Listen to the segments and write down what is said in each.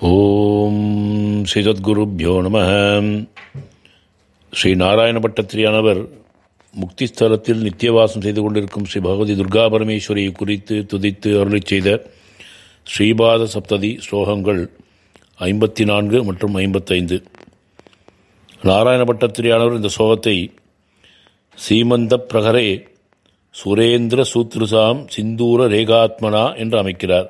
ஓம் ஸ்ரீ சத்குருப்யோ நம ஸ்ரீ நாராயண பட்டத்திரியானவர் முக்திஸ்தலத்தில் நித்தியவாசம் செய்து கொண்டிருக்கும் ஸ்ரீ பகவதி துர்கா பரமேஸ்வரியை குறித்து துதித்து அருளிச் செய்த ஸ்ரீபாத சப்ததி ஸ்லோகங்கள் ஐம்பத்தி நான்கு மற்றும் ஐம்பத்தைந்து நாராயண பட்டத்திரியானவர் இந்த ஸ்லோகத்தை சீமந்த பிரகரே சுரேந்திர சூத்ருசாம் சிந்தூர ரேகாத்மனா என்று அமைக்கிறார்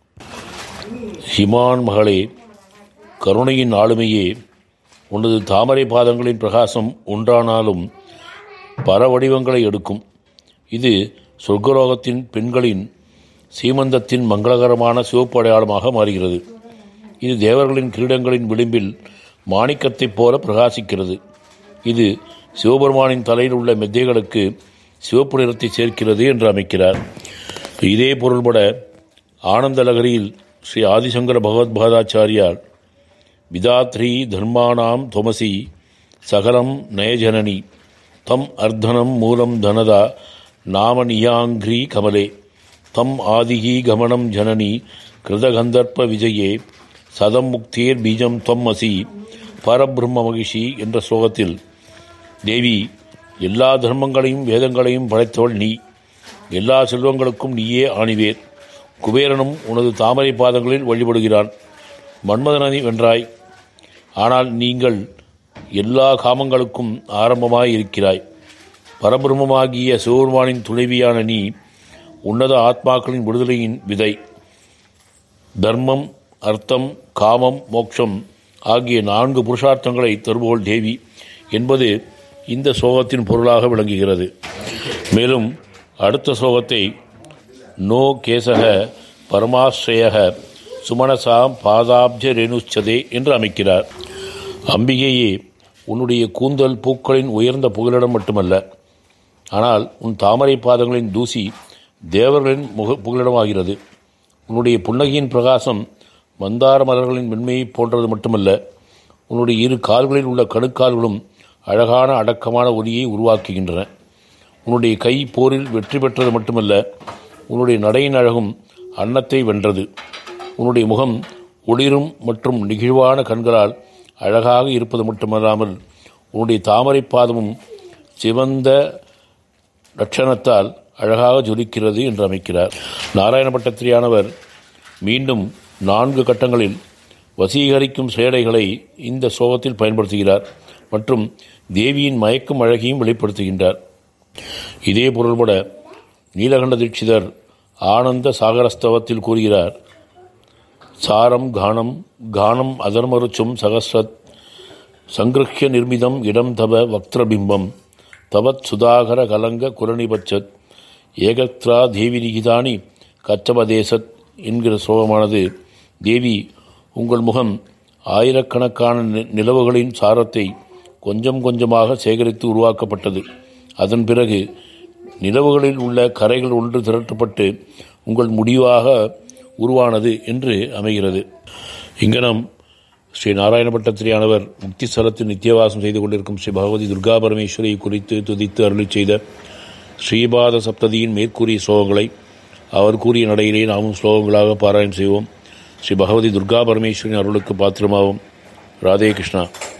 ஹிமான் மகளே கருணையின் ஆளுமையே உனது தாமரை பாதங்களின் பிரகாசம் ஒன்றானாலும் பல வடிவங்களை எடுக்கும் இது சொர்க்கலோகத்தின் பெண்களின் சீமந்தத்தின் மங்களகரமான சிவப்பு அடையாளமாக மாறுகிறது இது தேவர்களின் கிரீடங்களின் விளிம்பில் மாணிக்கத்தைப் போல பிரகாசிக்கிறது இது சிவபெருமானின் தலையில் உள்ள மெத்தைகளுக்கு சிவப்பு நிறத்தை சேர்க்கிறது என்று அமைக்கிறார் இதே பொருள்பட ஆனந்த லகரியில் ஸ்ரீ ஆதிசங்கர பகவத்பாதாச்சாரியார் விதாத்ரி தர்மானாம் தொமசி சகலம் நயஜனனி தம் அர்த்தனம் மூலம் தனதா நாம நியாங்கிரி கமலே தம் ஆதிகி கமனம் ஜனனி கிருதகந்தர்ப்ப விஜயே சதம் முக்தேர் பீஜம் தொம் அசி பரபிரம்ம மகிஷி என்ற ஸ்லோகத்தில் தேவி எல்லா தர்மங்களையும் வேதங்களையும் படைத்தவள் நீ எல்லா செல்வங்களுக்கும் நீயே ஆணிவேர் குபேரனும் உனது தாமரை பாதங்களில் வழிபடுகிறான் மன்மதனதி வென்றாய் ஆனால் நீங்கள் எல்லா காமங்களுக்கும் ஆரம்பமாய் இருக்கிறாய் பரபிரமமாகிய சிவபெருமானின் துணைவியான நீ உன்னத ஆத்மாக்களின் விடுதலையின் விதை தர்மம் அர்த்தம் காமம் மோட்சம் ஆகிய நான்கு புருஷார்த்தங்களை தருபோல் தேவி என்பது இந்த சோகத்தின் பொருளாக விளங்குகிறது மேலும் அடுத்த சோகத்தை நோ கேசக பரமாஸ்ரயக சுமனசாம் பாதாப்ஜ ரேணுச்சதே என்று அமைக்கிறார் அம்பிகையே உன்னுடைய கூந்தல் பூக்களின் உயர்ந்த புகலிடம் மட்டுமல்ல ஆனால் உன் தாமரை பாதங்களின் தூசி தேவர்களின் முக புகலிடமாகிறது உன்னுடைய புன்னகையின் பிரகாசம் மந்தார மலர்களின் மென்மையை போன்றது மட்டுமல்ல உன்னுடைய இரு கால்களில் உள்ள கணுக்கால்களும் அழகான அடக்கமான ஒலியை உருவாக்குகின்றன உன்னுடைய கை போரில் வெற்றி பெற்றது மட்டுமல்ல உன்னுடைய நடையின் அழகும் அன்னத்தை வென்றது உன்னுடைய முகம் ஒளிரும் மற்றும் நெகிழ்வான கண்களால் அழகாக இருப்பது மட்டுமல்லாமல் உன்னுடைய தாமரை பாதமும் சிவந்த லட்சணத்தால் அழகாக ஜொலிக்கிறது என்று அமைக்கிறார் நாராயண பட்டத்திரியானவர் மீண்டும் நான்கு கட்டங்களில் வசீகரிக்கும் சேடைகளை இந்த சோகத்தில் பயன்படுத்துகிறார் மற்றும் தேவியின் மயக்கும் அழகையும் வெளிப்படுத்துகின்றார் இதே பொருள்பட நீலகண்ட தீட்சிதர் ஆனந்த சாகரஸ்தவத்தில் கூறுகிறார் சாரம் கானம் கானம் அதர்மருச்சும் சகஸ்ரத் சங்கிருஹ்ய நிர்மிதம் இடம் தவ வக்திரபிம்பம் தவத் சுதாகர கலங்க குரணிபச்சத் ஏகத்ரா தேவி நிகிதானி கச்சபதேசத் என்கிற சோகமானது தேவி உங்கள் முகம் ஆயிரக்கணக்கான நிலவுகளின் சாரத்தை கொஞ்சம் கொஞ்சமாக சேகரித்து உருவாக்கப்பட்டது அதன் பிறகு நிலவுகளில் உள்ள கரைகள் ஒன்று திரட்டப்பட்டு உங்கள் முடிவாக உருவானது என்று அமைகிறது இங்கனம் ஸ்ரீ நாராயண பட்டத்திரியானவர் முக்தி ஸ்தலத்தில் நித்தியவாசம் செய்து கொண்டிருக்கும் ஸ்ரீ பகவதி துர்கா பரமேஸ்வரியை குறித்து துதித்து அருளி செய்த ஸ்ரீபாத சப்ததியின் மேற்கூறிய ஸ்லோகங்களை அவர் கூறிய நடையிலே நாமும் ஸ்லோகங்களாக பாராயணம் செய்வோம் ஸ்ரீ பகவதி துர்கா பரமேஸ்வரின் அருளுக்கு பாத்திரமாகும் ராதே கிருஷ்ணா